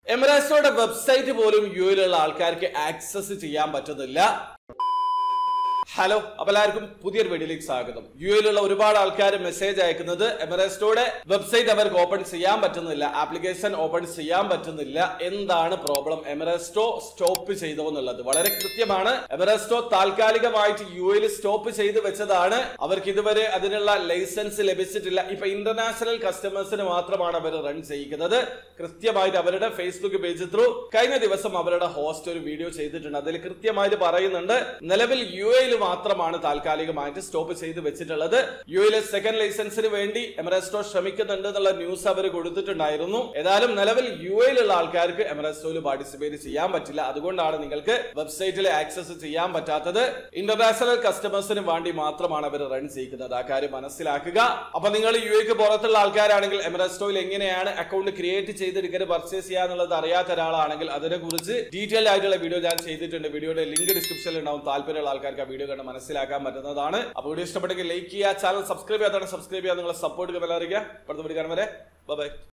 എമിറേറ്റ്സോടെ website പോലും U എയിലുള്ള ആൾക്കാർക്ക് access ചെയ്യാൻ പറ്റുന്നില്ല ഹലോ അപ്പൊ എല്ലാവർക്കും പുതിയൊരു വീഡിയോയിലേക്ക് സ്വാഗതം യു എയിലുള്ള ഒരുപാട് ആൾക്കാർ മെസ്സേജ് അയക്കുന്നത് എമറേസ്റ്റോടെ വെബ്സൈറ്റ് അവർക്ക് ഓപ്പൺ ചെയ്യാൻ പറ്റുന്നില്ല ആപ്ലിക്കേഷൻ ഓപ്പൺ ചെയ്യാൻ പറ്റുന്നില്ല എന്താണ് പ്രോബ്ലം എമറേസ്റ്റോ സ്റ്റോപ്പ് ചെയ്തോ എന്നുള്ളത് വളരെ കൃത്യമാണ് എമറേസ്റ്റോ താൽക്കാലികമായിട്ട് യു എയിൽ സ്റ്റോപ്പ് ചെയ്ത് വെച്ചതാണ് അവർക്ക് ഇതുവരെ അതിനുള്ള ലൈസൻസ് ലഭിച്ചിട്ടില്ല ഇപ്പൊ ഇന്റർനാഷണൽ കസ്റ്റമേഴ്സിന് മാത്രമാണ് അവർ റൺ ചെയ്യിക്കുന്നത് കൃത്യമായിട്ട് അവരുടെ ഫേസ്ബുക്ക് പേജ് ത്രൂ കഴിഞ്ഞ ദിവസം അവരുടെ ഹോസ്റ്റ് ഒരു വീഡിയോ ചെയ്തിട്ടുണ്ട് അതിൽ കൃത്യമായിട്ട് പറയുന്നുണ്ട് നിലവിൽ യു എയിൽ മാത്രമാണ് താൽക്കാലികമായിട്ട് സ്റ്റോപ്പ് ചെയ്ത് വെച്ചിട്ടുള്ളത് യു എയിലെ സെക്കൻഡ് ലൈസൻസിന് വേണ്ടി എമറസ്റ്റോ ശ്രമിക്കുന്നുണ്ട് എന്നുള്ള ന്യൂസ് അവർ കൊടുത്തിട്ടുണ്ടായിരുന്നു ഏതായാലും നിലവിൽ യു എയിലുള്ള ആൾക്കാർക്ക് എമറസ്റ്റോയിൽ പാർട്ടിസിപ്പേറ്റ് ചെയ്യാൻ പറ്റില്ല അതുകൊണ്ടാണ് നിങ്ങൾക്ക് വെബ്സൈറ്റിൽ ആക്സസ് ചെയ്യാൻ പറ്റാത്തത് ഇന്റർനാഷണൽ കസ്റ്റമേഴ്സിന് വേണ്ടി മാത്രമാണ് അവർ റൺ ചെയ്യുന്നത് ആ കാര്യം മനസ്സിലാക്കുക അപ്പൊ നിങ്ങൾ യു എക്ക് പുറത്തുള്ള ആൾക്കാരാണെങ്കിൽ എമറസ്റ്റോയിൽ എങ്ങനെയാണ് അക്കൗണ്ട് ക്രിയേറ്റ് ചെയ്തെടുക്കരുത് പർച്ചേസ് ചെയ്യാന്നുള്ളത് അറിയാത്ത ഒരാളാണെങ്കിൽ അതിനെ കുറിച്ച് ഡീറ്റെയിൽ ആയിട്ടുള്ള വീഡിയോ ഞാൻ ചെയ്തിട്ടുണ്ട് വീഡിയോയുടെ ലിങ്ക് ഡിസ്ക്രിപ്ഷനിൽ ഉണ്ടാവും താല്പര്യമുള്ള ആൾക്കാർക്ക് ആ വീഡിയോ കണ്ട് മനസ്സിലാക്കാൻ പറ്റുന്നതാണ് അപ്പോൾ വീഡിയോ ഇഷ്ടപ്പെട്ടെങ്കിൽ ലൈക്ക് ചെയ്യുക ചാനൽ സബ്സ്ക്രൈബ് ചെയ്യാതാണ് സബ്സ്ക്രൈബ് ചെയ്യുക നിങ്ങളെ സപ്പോർട്ട് കമന്റ് അറിയിക്കുക അടുത്ത വീഡിയോ കാണും വരെ ബൈ